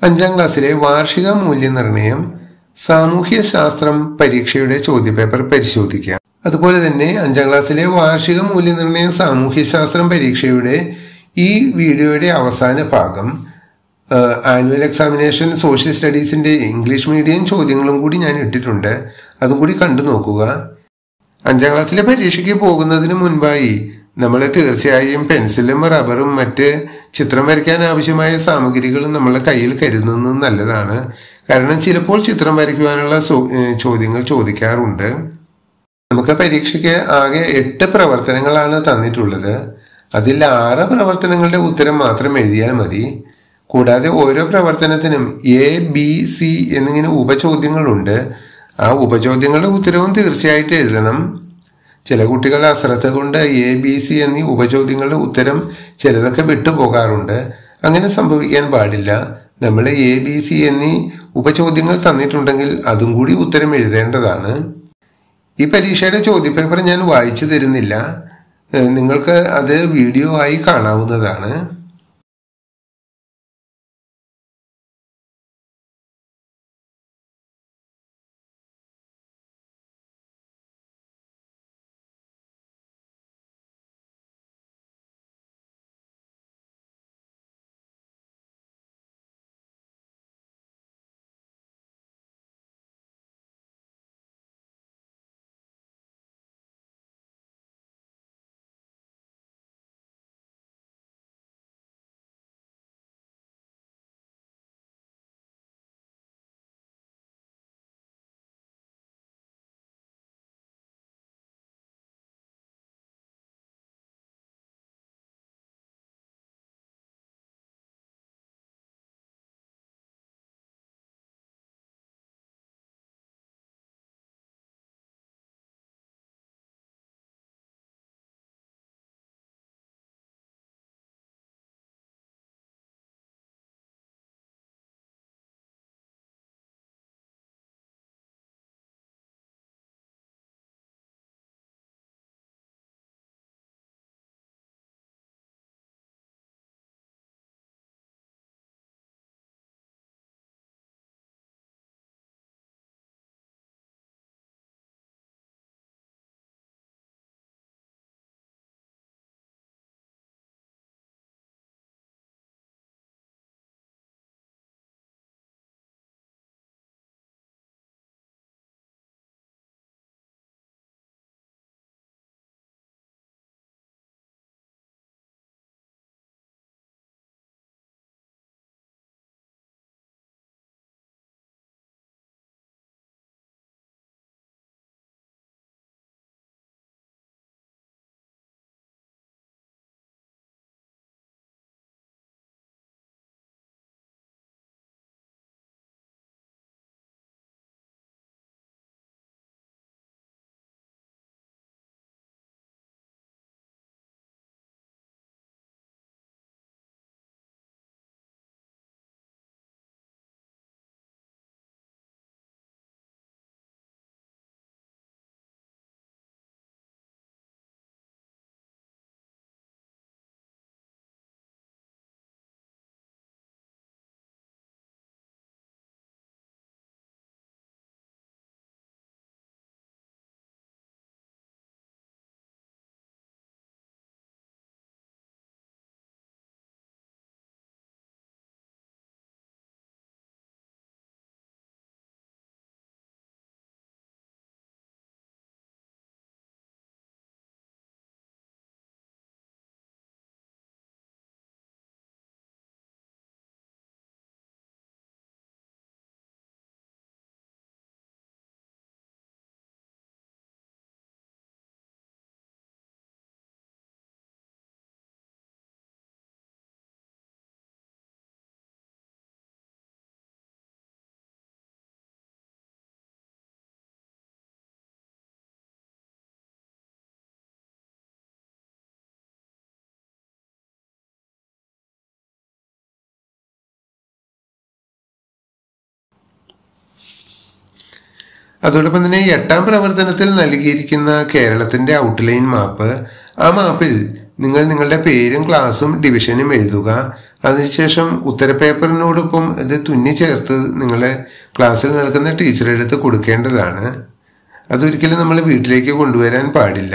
അഞ്ചാം ക്ലാസ്സിലെ വാർഷിക മൂല്യനിർണ്ണയം സാമൂഹ്യ ശാസ്ത്രം പരീക്ഷയുടെ ചോദ്യപേപ്പർ പരിശോധിക്കാം അതുപോലെ തന്നെ അഞ്ചാം ക്ലാസ്സിലെ വാർഷിക മൂല്യനിർണ്ണയം സാമൂഹ്യ ശാസ്ത്രം പരീക്ഷയുടെ ഈ വീഡിയോയുടെ അവസാന ഭാഗം ആനുവൽ എക്സാമിനേഷൻ സോഷ്യൽ സ്റ്റഡീസിന്റെ ഇംഗ്ലീഷ് മീഡിയം ചോദ്യങ്ങളും കൂടി ഞാൻ ഇട്ടിട്ടുണ്ട് അതും കൂടി കണ്ടു നോക്കുക അഞ്ചാം ക്ലാസ്സിലെ പരീക്ഷയ്ക്ക് പോകുന്നതിന് മുൻപായി നമ്മൾ തീർച്ചയായും പെൻസിലും റബ്ബറും മറ്റ് ചിത്രം വരയ്ക്കാൻ ആവശ്യമായ സാമഗ്രികളും നമ്മളെ കയ്യിൽ കരുതുന്നത് നല്ലതാണ് കാരണം ചിലപ്പോൾ ചിത്രം വരയ്ക്കുവാനുള്ള സോ- ഏഹ് ചോദ്യങ്ങൾ ചോദിക്കാറുണ്ട് നമുക്ക് പരീക്ഷയ്ക്ക് ആകെ എട്ട് പ്രവർത്തനങ്ങളാണ് തന്നിട്ടുള്ളത് അതിൽ ആറ് പ്രവർത്തനങ്ങളുടെ ഉത്തരം മാത്രം എഴുതിയാൽ മതി കൂടാതെ ഓരോ പ്രവർത്തനത്തിനും എ ബി സി എന്നിങ്ങനെ ഉപചോദ്യങ്ങളുണ്ട് ആ ഉപചോദ്യങ്ങളുടെ ഉത്തരവും തീർച്ചയായിട്ടും എഴുതണം ചില കുട്ടികൾ അശ്രദ്ധ കൊണ്ട് എ ബി സി എന്നീ ഉപചോദ്യങ്ങളുടെ ഉത്തരം ചിലതൊക്കെ വിട്ടുപോകാറുണ്ട് അങ്ങനെ സംഭവിക്കാൻ പാടില്ല നമ്മൾ എ ബി സി എന്നീ ഉപചോദ്യങ്ങൾ തന്നിട്ടുണ്ടെങ്കിൽ അതും കൂടി ഉത്തരം എഴുതേണ്ടതാണ് ഈ പരീക്ഷയുടെ ചോദ്യപേപ്പർ ഞാൻ വായിച്ചു തരുന്നില്ല ഏഹ് നിങ്ങൾക്ക് അത് വീഡിയോ ആയി കാണാവുന്നതാണ് അതോടൊപ്പം തന്നെ എട്ടാം പ്രവർത്തനത്തിൽ നൽകിയിരിക്കുന്ന കേരളത്തിന്റെ ഔട്ട്ലൈൻ മാപ്പ് ആ മാപ്പിൽ നിങ്ങൾ നിങ്ങളുടെ പേരും ക്ലാസ്സും ഡിവിഷനും എഴുതുക അതിനുശേഷം ഉത്തരപേപ്പറിനോടൊപ്പം ഇത് തുന്നി ചേർത്ത് നിങ്ങളെ ക്ലാസ്സിൽ നിൽക്കുന്ന ടീച്ചറുടെ അടുത്ത് കൊടുക്കേണ്ടതാണ് അതൊരിക്കലും നമ്മൾ വീട്ടിലേക്ക് കൊണ്ടുവരാൻ പാടില്ല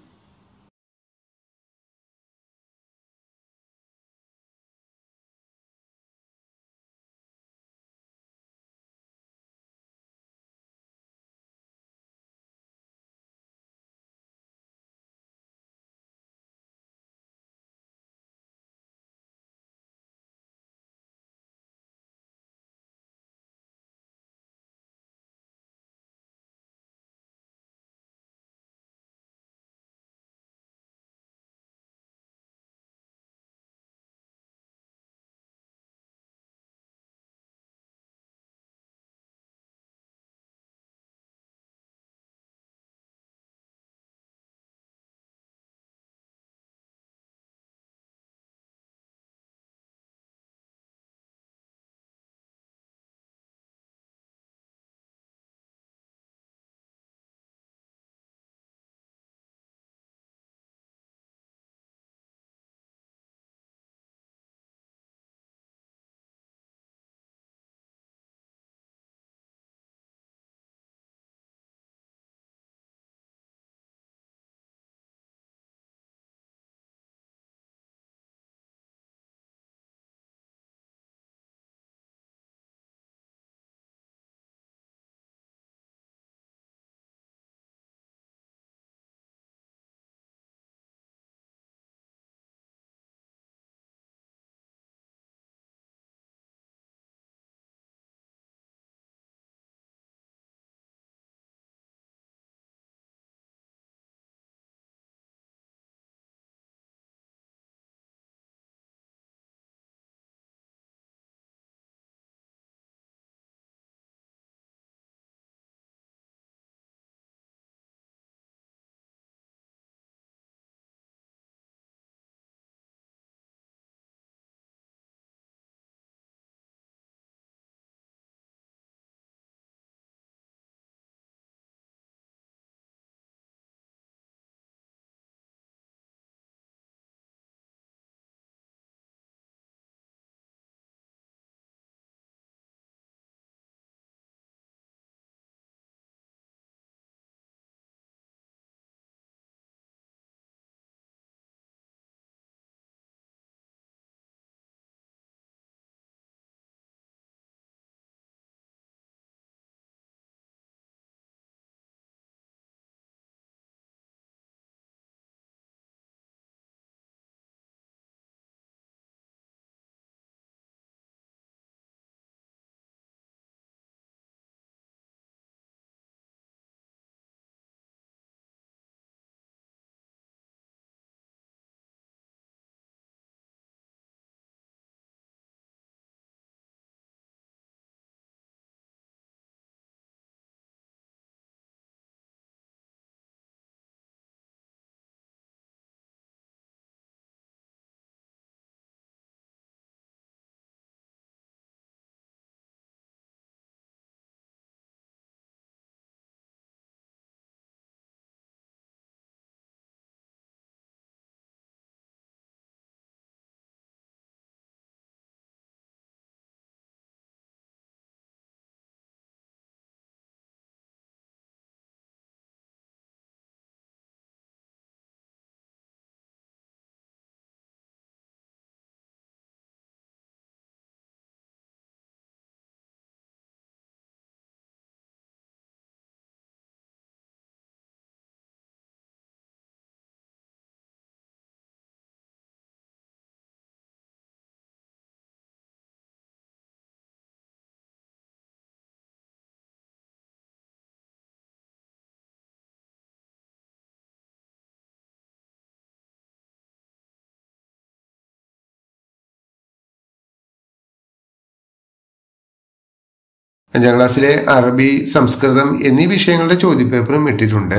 അഞ്ചാം ക്ലാസ്സിലെ അറബി സംസ്കൃതം എന്നീ വിഷയങ്ങളുടെ ചോദ്യപേപ്പറും ഇട്ടിട്ടുണ്ട്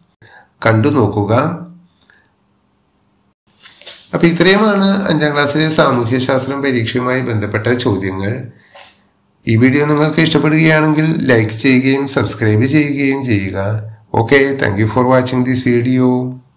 കണ്ടു നോക്കുക അപ്പൊ ഇത്രയുമാണ് അഞ്ചാം ക്ലാസ്സിലെ സാമൂഹ്യശാസ്ത്രം പരീക്ഷയുമായി ബന്ധപ്പെട്ട ചോദ്യങ്ങൾ ഈ വീഡിയോ നിങ്ങൾക്ക് ഇഷ്ടപ്പെടുകയാണെങ്കിൽ ലൈക്ക് ചെയ്യുകയും സബ്സ്ക്രൈബ് ചെയ്യുകയും ചെയ്യുക okay thank you for watching this video